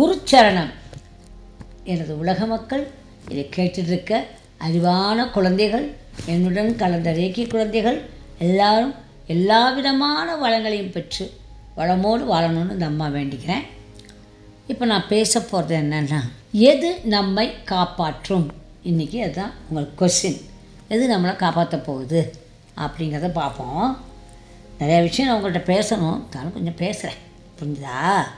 குருச்சரணம் எனது உலக மக்கள் இதை கேட்டுருக்க அறிவான குழந்தைகள் என்னுடன் கலந்த ரேக்கி குழந்தைகள் எல்லாரும் எல்லா விதமான வளங்களையும் பெற்று வளமோடு வாழணும்னு இந்த அம்மா வேண்டிக்கிறேன் இப்போ நான் பேச போகிறது என்னென்னா எது நம்மை காப்பாற்றும் இன்றைக்கி அதுதான் உங்களுக்கு கொஸ்டின் எது நம்மளை காப்பாற்ற போகுது அப்படிங்கிறத பார்ப்போம் நிறைய விஷயம் நான் உங்கள்கிட்ட பேசணும் தானும் கொஞ்சம் பேசுகிறேன் புரிஞ்சுதா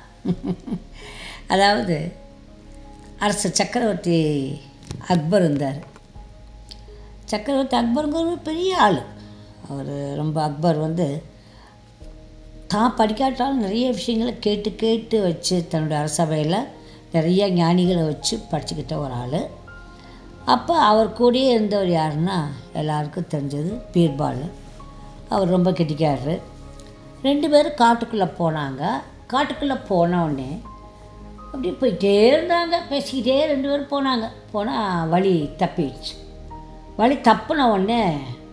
அதாவது அரசர் சக்கரவர்த்தி அக்பர் இருந்தார் சக்கரவர்த்தி அக்பருங்கிற ஒரு பெரிய ஆள் அவர் ரொம்ப அக்பர் வந்து தான் படிக்காட்டாலும் நிறைய விஷயங்களை கேட்டு கேட்டு வச்சு தன்னுடைய அரசவையில் நிறைய ஞானிகளை வச்சு படிச்சுக்கிட்ட ஒரு ஆள் அப்போ அவர் கூடயே இருந்தவர் யாருன்னா எல்லாருக்கும் தெரிஞ்சது பீர்பால் அவர் ரொம்ப கெட்டிக்காரரு ரெண்டு பேரும் காட்டுக்குள்ளே போனாங்க காட்டுக்குள்ளே போன உடனே அப்படியே போயிட்டே இருந்தாங்க பேசிக்கிட்டே ரெண்டு பேரும் போனாங்க போனால் வழி தப்பிடுச்சு வழி தப்பின உடனே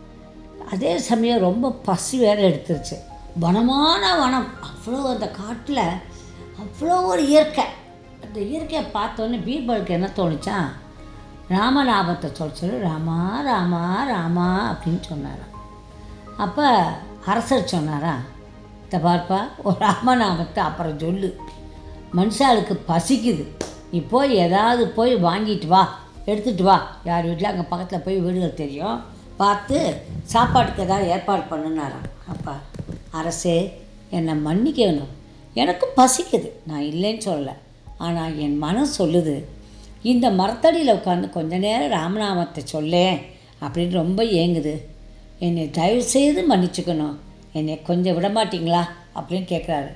அதே சமயம் ரொம்ப பசி வேறு எடுத்துருச்சு வனமான வனம் அவ்வளோ அந்த காட்டில் அவ்வளோ ஒரு இயற்கை அந்த இயற்கையை பார்த்தோன்னே பீர்பலுக்கு என்ன தோணுச்சான் ராமநாமத்தை சொல்ல சொல்லி ராமா ராமா ராமா அப்படின்னு சொன்னாராம் அப்போ அரசர் சொன்னாரா இந்த பார்ப்பா ஒரு ராமநாமத்தை அப்புறம் சொல்லு மனுஷாளுக்கு பசிக்குது நீ போய் ஏதாவது போய் வாங்கிட்டு வா எடுத்துகிட்டு வா யார் வீட்டில் அங்கே பக்கத்தில் போய் வீடுகள் தெரியும் பார்த்து சாப்பாட்டுக்கு ஏதாவது ஏற்பாடு பண்ணுனாராம் அப்பா அரசே என்னை மன்னிக்கணும் எனக்கும் பசிக்குது நான் இல்லைன்னு சொல்லலை ஆனால் என் மனம் சொல்லுது இந்த மரத்தடியில் உட்காந்து கொஞ்ச நேரம் ராமநாமத்தை சொல்லேன் அப்படின்னு ரொம்ப ஏங்குது என்னை தயவு செய்து மன்னிச்சுக்கணும் என்னை கொஞ்சம் விட மாட்டீங்களா அப்படின்னு கேட்குறாரு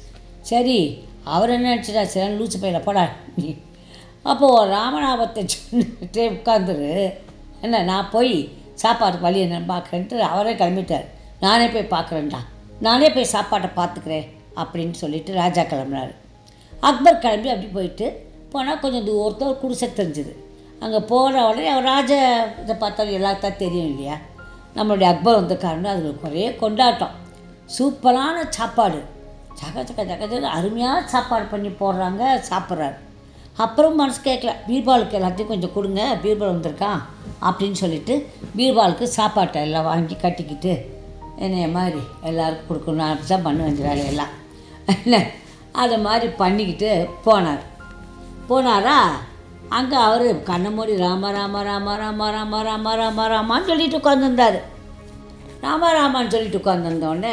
சரி அவர் என்ன நினச்சிட்டா சரி லூச்சு பையில போடா நீ அப்போது ராமநாமத்தை சொல்லிட்டே உட்காந்துரு என்ன நான் போய் சாப்பாடு வழி என்ன பார்க்குறேன்ட்டு அவரே கிளம்பிட்டார் நானே போய் பார்க்குறேன்டா நானே போய் சாப்பாட்டை பார்த்துக்கிறேன் அப்படின்னு சொல்லிட்டு ராஜா கிளம்புனாரு அக்பர் கிளம்பி அப்படி போயிட்டு போனால் கொஞ்சம் தூரத்தில் ஒரு குடிசை தெரிஞ்சுது அங்கே போன உடனே அவர் ராஜா இதை பார்த்தாலும் எல்லாத்தான் தெரியும் இல்லையா நம்மளுடைய அக்பர் வந்திருக்காருன்னு அதுங்களுக்கு ஒரே கொண்டாட்டம் சூப்பரான சாப்பாடு சக சக சகஜன்னு அருமையான சாப்பாடு பண்ணி போடுறாங்க சாப்பிட்றாரு அப்புறம் மனசு கேட்கல பீர்பாலுக்கு எல்லாத்தையும் கொஞ்சம் கொடுங்க பீர்பால் வந்திருக்கான் அப்படின்னு சொல்லிட்டு பீர்பாலுக்கு சாப்பாட்டை எல்லாம் வாங்கி கட்டிக்கிட்டு என்னைய மாதிரி எல்லாருக்கும் கொடுக்கணும் நான் அப்படி தான் பண்ணுவேன் இந்த வேலையெல்லாம் என்ன அதை மாதிரி பண்ணிக்கிட்டு போனார் போனாரா அங்கே அவர் கண்ணை மூடி ராம ராம ராம ராம ராம ராம ராம ராமான்னு சொல்லிட்டு உட்காந்துருந்தார் ராம ராமான்னு சொல்லிட்டு உட்காந்துருந்தோடனே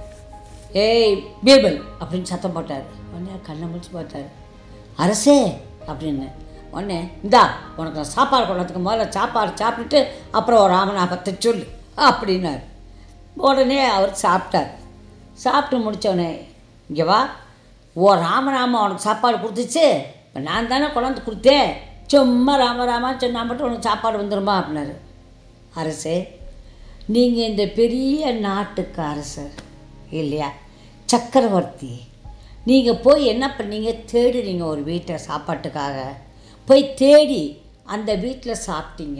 ஏய் பீர்பல் அப்படின்னு சத்தம் போட்டார் உடனே கண்ணை முடிச்சு பார்த்தாரு அரசே அப்படின்னு உடனே இந்தா உனக்கு நான் சாப்பாடு கொண்டதுக்கு முதல்ல சாப்பாடு சாப்பிட்டுட்டு அப்புறம் ஒரு ராமநாமத்தை சொல்லு அப்படின்னாரு உடனே அவர் சாப்பிட்டார் சாப்பிட்டு முடித்தோடனே இங்கே வா ஓ ராமராமா உனக்கு சாப்பாடு கொடுத்துச்சு இப்போ நான் தானே கொண்டாந்து கொடுத்தேன் சும்மா ராமராமா சொன்னா மட்டும் உனக்கு சாப்பாடு வந்துடுமா அப்படின்னாரு அரசே நீங்கள் இந்த பெரிய நாட்டுக்கு அரசர் இல்லையா சக்கரவர்த்தி நீங்கள் போய் என்ன பண்ணீங்க தேடுறீங்க ஒரு வீட்டை சாப்பாட்டுக்காக போய் தேடி அந்த வீட்டில் சாப்பிட்டீங்க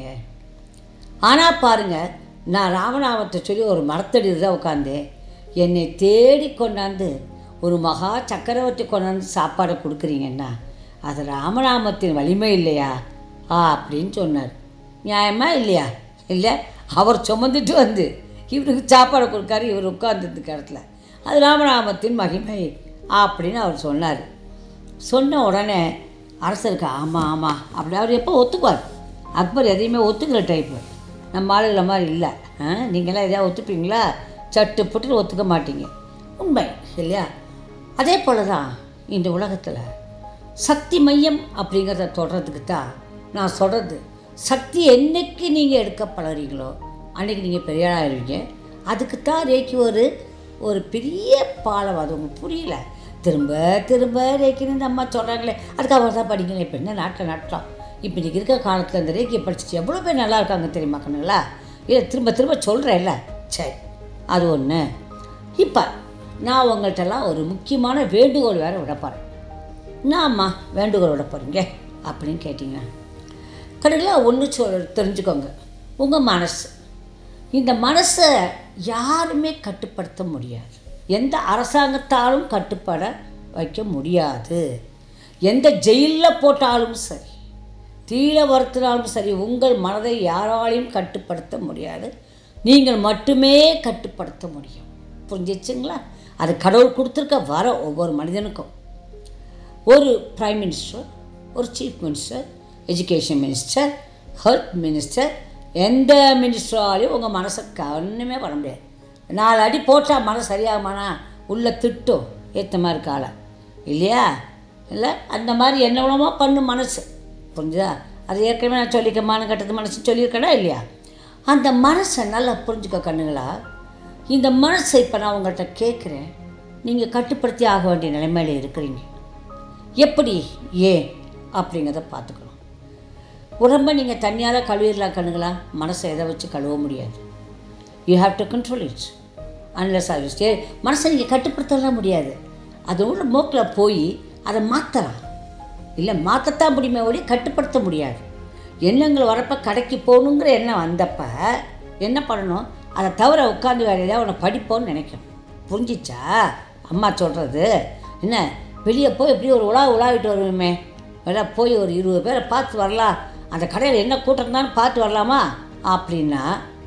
ஆனால் பாருங்கள் நான் ராமநாமத்தை சொல்லி ஒரு மரத்தடியில் தான் உட்காந்தேன் என்னை தேடி கொண்டாந்து ஒரு மகா சக்கரவர்த்தி கொண்டாந்து சாப்பாடை கொடுக்குறீங்கன்னா அது ராமநாமத்தின் வலிமை இல்லையா ஆ அப்படின்னு சொன்னார் நியாயமா இல்லையா இல்லை அவர் சுமந்துட்டு வந்து இவருக்கு சாப்பாடு கொடுக்காரு இவர் உட்காந்துருக்கு இடத்துல அது ராமநாமத்தின் மகிமை அப்படின்னு அவர் சொன்னார் சொன்ன உடனே அரசருக்கு ஆமாம் ஆமாம் அப்படி அவர் எப்போ ஒத்துக்குவார் அக்பர் எதையுமே ஒத்துக்கிற டைப்பு நம்ம ஆளுகளை மாதிரி இல்லை ஆ நீங்களாம் எதையா ஒத்துப்பீங்களா சட்டு புட்டு ஒத்துக்க மாட்டீங்க உண்மை இல்லையா அதே போல் தான் இந்த உலகத்தில் சக்தி மையம் அப்படிங்கிறத தொடர்றதுக்கு தான் நான் சொல்கிறது சக்தி என்னைக்கு நீங்கள் எடுக்க பழகிறீங்களோ அன்றைக்கி நீங்கள் பெரிய ஆளாயிருவீங்க அதுக்கு தான் ரேக்கி ஒரு ஒரு பெரிய பாலம் அது உங்களுக்கு புரியல திரும்ப திரும்ப ரேக்கின்னு இந்த அம்மா சொல்கிறாங்களே அதுக்காக தான் படிக்கணும் இப்போ என்ன நாட்டில் நட்டோம் இப்போ இன்றைக்கி இருக்கிற காலத்தில் இந்த ரேக்கியை படிச்சுட்டு எவ்வளோ பேர் நல்லா இருக்காங்க தெரியுமா கண்ணுங்களா இல்லை திரும்ப திரும்ப சொல்கிறேன்ல சரி அது ஒன்று இப்போ நான் உங்கள்கிட்டலாம் ஒரு முக்கியமான வேண்டுகோள் வேறு விட போகிறேன் என்னம்மா வேண்டுகோள் விட போகிறீங்க அப்படின்னு கேட்டிங்க கடையில் ஒன்று சொல் தெரிஞ்சுக்கோங்க உங்கள் மனசு இந்த மனசை யாருமே கட்டுப்படுத்த முடியாது எந்த அரசாங்கத்தாலும் கட்டுப்பட வைக்க முடியாது எந்த ஜெயிலில் போட்டாலும் சரி தீயில வருத்தினாலும் சரி உங்கள் மனதை யாராலையும் கட்டுப்படுத்த முடியாது நீங்கள் மட்டுமே கட்டுப்படுத்த முடியும் புரிஞ்சிச்சுங்களா அது கடவுள் கொடுத்துருக்க வர ஒவ்வொரு மனிதனுக்கும் ஒரு பிரைம் மினிஸ்டர் ஒரு chief minister education minister health minister எந்த மினிஸ்டராலையும் உங்கள் மனசை ஒன்றுமே பண்ண முடியாது நாலு அடி போட்டால் மனசு சரியாகுமானா உள்ள திட்டும் ஏற்ற மாதிரி காலை இல்லையா இல்லை அந்த மாதிரி என்ன உணவோ பண்ணும் மனசு புரிஞ்சுதா அது ஏற்கனவே நான் சொல்லியிருக்கேன் மான கட்டத்து மனசு சொல்லியிருக்கேனா இல்லையா அந்த மனசை நல்லா புரிஞ்சுக்க கண்ணுங்களா இந்த மனசை இப்போ நான் உங்கள்கிட்ட கேட்குறேன் நீங்கள் கட்டுப்படுத்தி ஆக வேண்டிய நிலைமையில இருக்கிறீங்க எப்படி ஏன் அப்படிங்கிறத பார்த்துக்கணும் உடம்ப நீங்கள் தண்ணியால் கழுவிடலாம் கண்ணுங்களா மனசை எதை வச்சு கழுவ முடியாது you have to control it unless are stay மனசை நீங்கள் கட்டுப்படுத்தலாம் முடியாது அது உள்ள மூக்கில் போய் அதை மாற்றலாம் இல்லை மாற்றத்தான் முடியுமே ஒழிய கட்டுப்படுத்த முடியாது எண்ணங்கள் வரப்போ கடைக்கு போகணுங்கிற எண்ணம் வந்தப்ப என்ன பண்ணணும் அதை தவிர உட்காந்து வேறு ஏதாவது ஒன்று படிப்போன்னு நினைக்கணும் புரிஞ்சிச்சா அம்மா சொல்கிறது என்ன வெளியே போய் இப்படி ஒரு உலா உலாவிட்டு வருவோமே வெளில போய் ஒரு இருபது பேரை பார்த்து வரலாம் அந்த கடையில் என்ன கூட்டம் தான் பார்த்து வரலாமா அப்படின்னா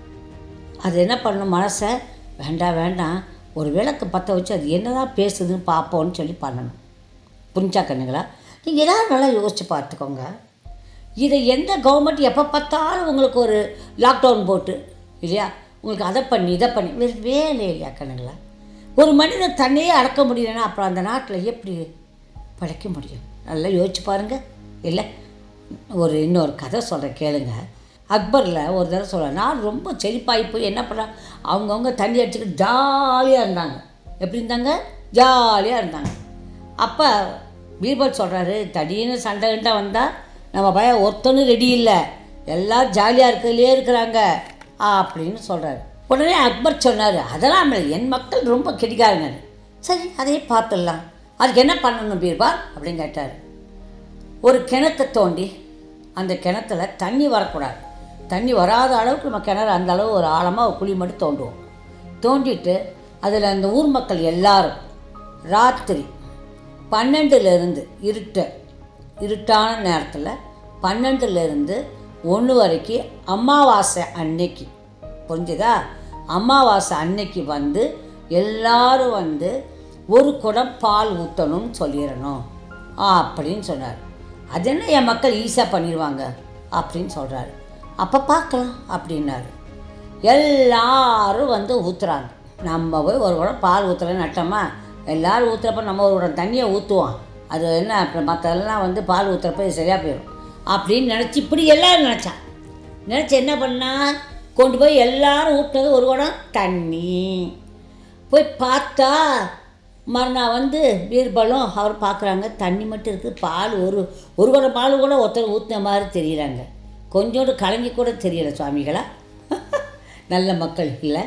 அது என்ன பண்ணணும் மனசை வேண்டாம் வேண்டாம் ஒரு விளக்கு பற்ற வச்சு அது என்னதான் பேசுதுன்னு பார்ப்போம்னு சொல்லி பண்ணணும் புரிஞ்சா கண்ணுங்களா நீங்கள் ஏதாவது நல்லா யோசிச்சு பார்த்துக்கோங்க இதை எந்த கவர்மெண்ட் எப்போ பார்த்தாலும் உங்களுக்கு ஒரு லாக்டவுன் போட்டு இல்லையா உங்களுக்கு அதை பண்ணி இதை பண்ணி வேறு வேலை இல்லையா கண்ணுங்களா ஒரு மனிதன் தன்னையே அடக்க முடியலன்னா அப்புறம் அந்த நாட்டில் எப்படி படைக்க முடியும் நல்லா யோசிச்சு பாருங்கள் இல்லை ஒரு இன்னொரு கதை சொல்கிறேன் கேளுங்க அக்பரில் ஒரு தடவை சொல்கிறேன் நான் ரொம்ப செழிப்பாகி போய் என்ன பண்ணேன் அவங்கவுங்க தண்ணி அடிச்சுக்கிட்டு ஜாலியாக இருந்தாங்க எப்படி இருந்தாங்க ஜாலியாக இருந்தாங்க அப்போ பீர்பல் சொல்கிறாரு திடீர்னு சண்டை கிண்டை வந்தால் நம்ம பயம் ஒருத்தனும் ரெடி இல்லை எல்லாம் ஜாலியாக இருக்கிறதுலே இருக்கிறாங்க அப்படின்னு சொல்கிறாரு உடனே அக்பர் சொன்னார் அதெல்லாம் இல்லை என் மக்கள் ரொம்ப கெடிக்காருங்க சரி அதையே பார்த்துடலாம் அதுக்கு என்ன பண்ணணும் பீர்பால் அப்படின்னு கேட்டார் ஒரு கிணத்தை தோண்டி அந்த கிணத்துல தண்ணி வரக்கூடாது தண்ணி வராத அளவுக்கு நம்ம கிணறு அந்த அளவு ஒரு ஆழமாக ஒரு குழி மட்டும் தோண்டுவோம் தோண்டிட்டு அதில் அந்த ஊர் மக்கள் எல்லாரும் ராத்திரி பன்னெண்டுலேருந்து இருட்ட இருட்டான நேரத்தில் பன்னெண்டுலேருந்து ஒன்று வரைக்கும் அமாவாசை அன்னைக்கு புரிஞ்சுதா அமாவாசை அன்னைக்கு வந்து எல்லாரும் வந்து ஒரு குடம் பால் ஊற்றணும்னு சொல்லிடணும் அப்படின்னு சொன்னார் அது என்ன என் மக்கள் ஈஸியாக பண்ணிடுவாங்க அப்படின்னு சொல்கிறாரு அப்போ பார்க்கலாம் அப்படின்னாரு எல்லாரும் வந்து ஊற்றுறாங்க நம்ம போய் ஒரு குடம் பால் ஊற்றுறேன்னு நட்டோமா எல்லாரும் ஊற்றுறப்ப நம்ம ஒரு குடம் தண்ணியை ஊற்றுவோம் அது என்ன அப்புறம் மற்றெல்லாம் வந்து பால் ஊற்றுறப்ப இது சரியாக போயிடும் அப்படின்னு நினச்சி இப்படி எல்லாரும் நினச்சான் நினச்சி என்ன பண்ணா கொண்டு போய் எல்லாரும் ஊற்றுனது ஒரு குடம் தண்ணி போய் பார்த்தா மறுநாள் வந்து பீர்பலும் அவர் பார்க்குறாங்க தண்ணி மட்டும் இருக்குது பால் ஒரு ஒரு குடம் பால் கூட ஒருத்தர் ஊற்றின மாதிரி தெரியறாங்க கொஞ்சோண்டு கலங்கி கூட தெரியல சுவாமிகளா நல்ல மக்கள் இல்லை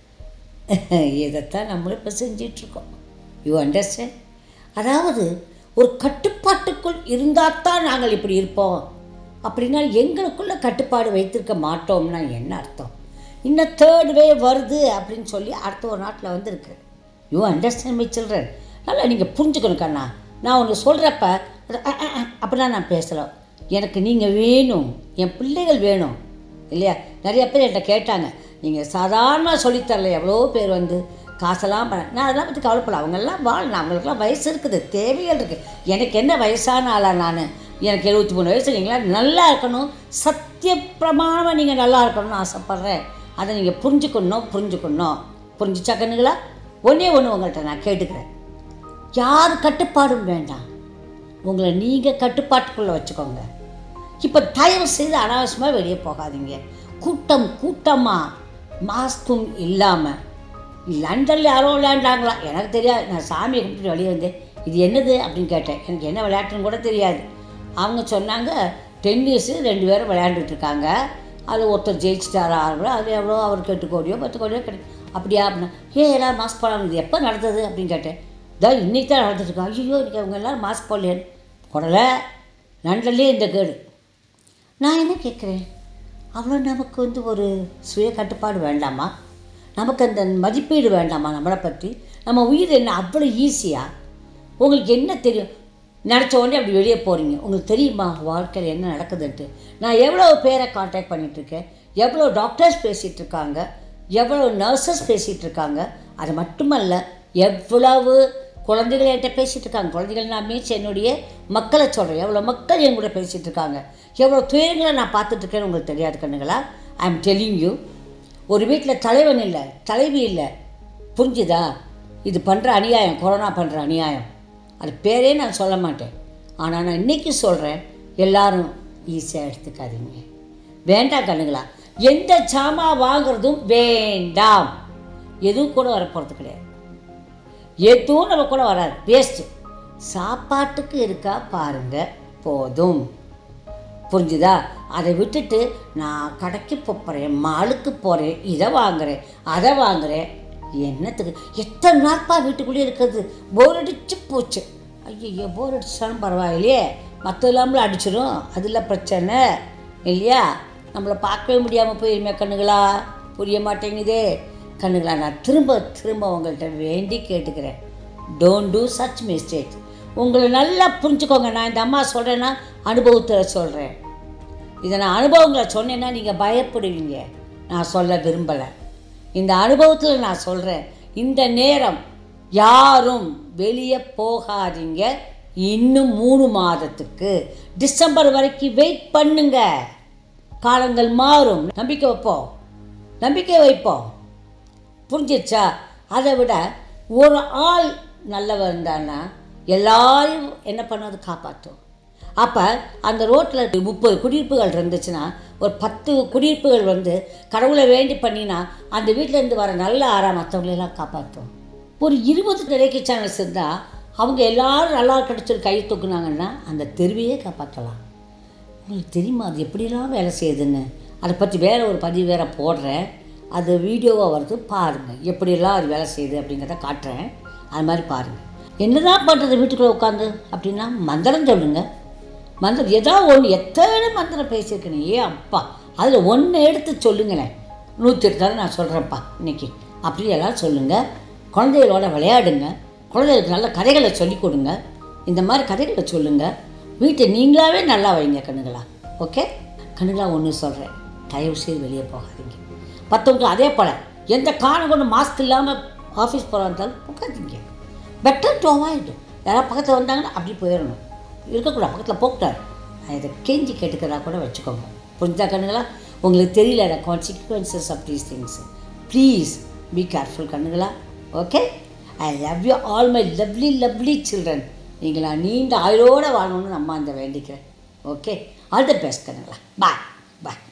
இதைத்தான் நம்மளும் இப்போ செஞ்சிட்ருக்கோம் யூ அண்டர்ஸ்டாண்ட் அதாவது ஒரு கட்டுப்பாட்டுக்குள் இருந்தால் தான் நாங்கள் இப்படி இருப்போம் அப்படின்னா எங்களுக்குள்ள கட்டுப்பாடு வைத்திருக்க மாட்டோம்னா என்ன அர்த்தம் இன்னும் தேர்ட் வே வருது அப்படின்னு சொல்லி அடுத்த ஒரு நாட்டில் வந்துருக்கு யூ அண்டர்ஸ்டாண்ட் மை சில்ட்ரன் நல்லா நீங்கள் புரிஞ்சுக்கணும் கண்ணா நான் ஒன்று சொல்கிறப்ப அப்படின்னா நான் பேசலை எனக்கு நீங்கள் வேணும் என் பிள்ளைகள் வேணும் இல்லையா நிறைய பேர் என்கிட்ட கேட்டாங்க நீங்கள் சாதாரண சொல்லித்தரல எவ்வளோ பேர் வந்து காசெல்லாம் பண்ண நான் அதெல்லாம் பற்றி கவலைப்படல அவங்கெல்லாம் வாழணும் அவங்களுக்குலாம் வயசு இருக்குது தேவைகள் இருக்குது எனக்கு என்ன வயசான ஆளா நான் எனக்கு எழுபத்தி மூணு வயசு நீங்களா நல்லா இருக்கணும் சத்திய பிரமாணமாக நீங்கள் நல்லா இருக்கணும்னு ஆசைப்பட்றேன் அதை நீங்கள் புரிஞ்சுக்கணும் புரிஞ்சுக்கணும் புரிஞ்சுச்சா கண்ணுங்களா ஒன்றே ஒன்று உங்கள்கிட்ட நான் கேட்டுக்கிறேன் யார் கட்டுப்பாடும் வேண்டாம் உங்களை நீங்கள் கட்டுப்பாட்டுக்குள்ளே வச்சுக்கோங்க இப்போ தயவு செய்து அனாவசியமாக வெளியே போகாதீங்க கூட்டம் கூட்டமாக மாஸ்க்கும் இல்லாமல் லண்டனில் யாரோ விளையாண்டாங்களா எனக்கு தெரியாது நான் சாமியை கும்பிட்டு வெளியே வந்தேன் இது என்னது அப்படின்னு கேட்டேன் எனக்கு என்ன விளையாட்டுன்னு கூட தெரியாது அவங்க சொன்னாங்க டென்னிஸு ரெண்டு பேரும் விளையாண்டுட்டு இருக்காங்க அது ஒருத்தர் ஜெயிச்சிட்டாரா ஆறு அது எவ்வளோ அவருக்கு எட்டு கோடியோ பத்து கோடியோ கிடை அப்படியா அப்படின்னா ஏன் எல்லோரும் மாஸ்க் போடாமல் இது எப்போ நடந்தது அப்படின்னு கேட்டேன் இதோ இன்னைக்கு தான் நடந்துட்டுருக்கோம் ஐயோ இன்னைக்கு அவங்க எல்லோரும் மாஸ்க் போடலையேன்னு போடலை லண்டன்லேயே இந்த கேடு நான் என்ன கேட்குறேன் அவ்வளோ நமக்கு வந்து ஒரு சுய கட்டுப்பாடு வேண்டாமா நமக்கு அந்த மதிப்பீடு வேண்டாமா நம்மளை பற்றி நம்ம உயிர் என்ன அவ்வளோ ஈஸியாக உங்களுக்கு என்ன தெரியும் நினச்ச உடனே அப்படி வெளியே போகிறீங்க உங்களுக்கு தெரியுமா வாழ்க்கையில் என்ன நடக்குதுன்ட்டு நான் எவ்வளோ பேரை காண்டாக்ட் பண்ணிகிட்ருக்கேன் எவ்வளோ டாக்டர்ஸ் பேசிகிட்டு இருக்காங்க எவ்வளோ நர்சஸ் பேசிகிட்டு இருக்காங்க அது மட்டுமல்ல எவ்வளவு குழந்தைகள் என்கிட்ட பேசிகிட்டு இருக்காங்க குழந்தைகள் நான் மீன்ஸ் என்னுடைய மக்களை சொல்கிறேன் எவ்வளோ மக்கள் என் கூட பேசிகிட்டு இருக்காங்க எவ்வளோ துயரங்களை நான் பார்த்துட்ருக்கேன்னு உங்களுக்கு தெரியாது கண்ணுங்களா ஐ எம் டெல்லிங் யூ ஒரு வீட்டில் தலைவன் இல்லை தலைவி இல்லை புரிஞ்சுதா இது பண்ணுற அநியாயம் கொரோனா பண்ணுற அநியாயம் அது பேரே நான் சொல்ல மாட்டேன் ஆனால் நான் இன்றைக்கி சொல்கிறேன் எல்லாரும் ஈஸியாக எடுத்துக்காதீங்க வேண்டாம் கண்ணுங்களா எந்த சாமான் வாங்குறதும் வேண்டாம் எதுவும் கூட வரப்போகிறது கிடையாது எதுவும் நம்ம கூட வராது வேஸ்ட்டு சாப்பாட்டுக்கு இருக்கா பாருங்க போதும் புரிஞ்சுதா அதை விட்டுட்டு நான் கடைக்கு போகிறேன் மாலுக்கு போகிறேன் இதை வாங்குறேன் அதை வாங்குறேன் என்னத்துக்கு எத்தனை நாட்பா வீட்டுக்குள்ளேயே இருக்கிறது போர் அடிச்சு போச்சு ஐயோ போர் அடிச்சாலும் பரவாயில்லையே மற்ற இல்லாமல் அடிச்சிடும் அதில் பிரச்சனை இல்லையா நம்மளை பார்க்கவே முடியாமல் போயிருமே கண்ணுங்களா புரிய மாட்டேங்குதே கண்ணுங்களா நான் திரும்ப திரும்ப உங்கள்கிட்ட வேண்டி கேட்டுக்கிறேன் டோன்ட் டூ சச் மிஸ்டேக்ஸ் உங்களை நல்லா புரிஞ்சுக்கோங்க நான் இந்த அம்மா சொல்கிறேன்னா அனுபவத்தில் சொல்கிறேன் இதை நான் அனுபவங்களை சொன்னேன்னா நீங்கள் பயப்படுவீங்க நான் சொல்ல விரும்பலை இந்த அனுபவத்தில் நான் சொல்கிறேன் இந்த நேரம் யாரும் வெளியே போகாதீங்க இன்னும் மூணு மாதத்துக்கு டிசம்பர் வரைக்கும் வெயிட் பண்ணுங்க காலங்கள் மாறும் நம்பிக்கை வைப்போம் நம்பிக்கை வைப்போம் புரிஞ்சிருச்சா அதை விட ஒரு ஆள் நல்லவன் இருந்தான்னா எல்லாரையும் என்ன பண்ணது காப்பாற்றும் அப்போ அந்த ரோட்டில் முப்பது குடியிருப்புகள் இருந்துச்சுன்னா ஒரு பத்து குடியிருப்புகள் வந்து கடவுளை வேண்டி பண்ணினா அந்த வீட்டிலேருந்து வர நல்ல ஆறா மற்றவங்களெல்லாம் காப்பாற்றும் ஒரு இருபது திரைக்கு சேனல்ஸ் இருந்தால் அவங்க எல்லாரும் நல்லா கிடச்சிட்டு கை தூக்குனாங்கன்னா அந்த தெருவையே காப்பாற்றலாம் உங்களுக்கு தெரியுமா அது எப்படிலாம் வேலை செய்யுதுன்னு அதை பற்றி வேறு ஒரு பதிவு வேறு போடுறேன் அது வீடியோவாக வருது பாருங்கள் எப்படியெல்லாம் அது வேலை செய்யுது அப்படிங்கிறத காட்டுறேன் அது மாதிரி பாருங்கள் என்னதான் பண்ணுறது வீட்டுக்குள்ளே உட்காந்து அப்படின்னா மந்திரம் சொல்லுங்கள் மந்திரம் ஏதாவது ஒன்று எத்தனை மந்திரம் பேசியிருக்கேன் ஏ அப்பா அதில் ஒன்று எடுத்து சொல்லுங்களேன் நூற்றி எட்டாவது நான் சொல்கிறேன்ப்பா இன்னைக்கு அப்படி எல்லாம் சொல்லுங்கள் குழந்தைகளோட விளையாடுங்க குழந்தைகளுக்கு நல்ல கதைகளை சொல்லிக் கொடுங்க இந்த மாதிரி கதைகளை சொல்லுங்கள் வீட்டை நீங்களாவே நல்லா வைங்க கண்ணுங்களா ஓகே கண்ணுங்களா ஒன்று சொல்கிறேன் தயவு செய்து வெளியே போகாதீங்க மற்றவங்க அதே போல் எந்த காரணம் கொண்டு மாஸ்க் இல்லாமல் ஆஃபீஸ் போகிறாந்தாலும் உட்காந்தீங்க பெட்டர் டு அவாய்டு யாராவது பக்கத்தில் வந்தாங்கன்னா அப்படி போயிடணும் இருக்கக்கூடாது பக்கத்தில் போகக்கூடாது நான் இதை கெஞ்சி கேட்டுக்கிறதா கூட வச்சுக்கோங்க புரிஞ்சா கண்ணுங்களா உங்களுக்கு தெரியல consequences of these things please be careful கண்ணுங்களா okay I love you all my lovely lovely children நீங்களா நீண்ட ஆயுளோடு வாழணும்னு நம்ம அந்த வேண்டிக்கிறேன் ஓகே ஆல் தி பெஸ்ட் கண்ணுங்களா பாய் பாய்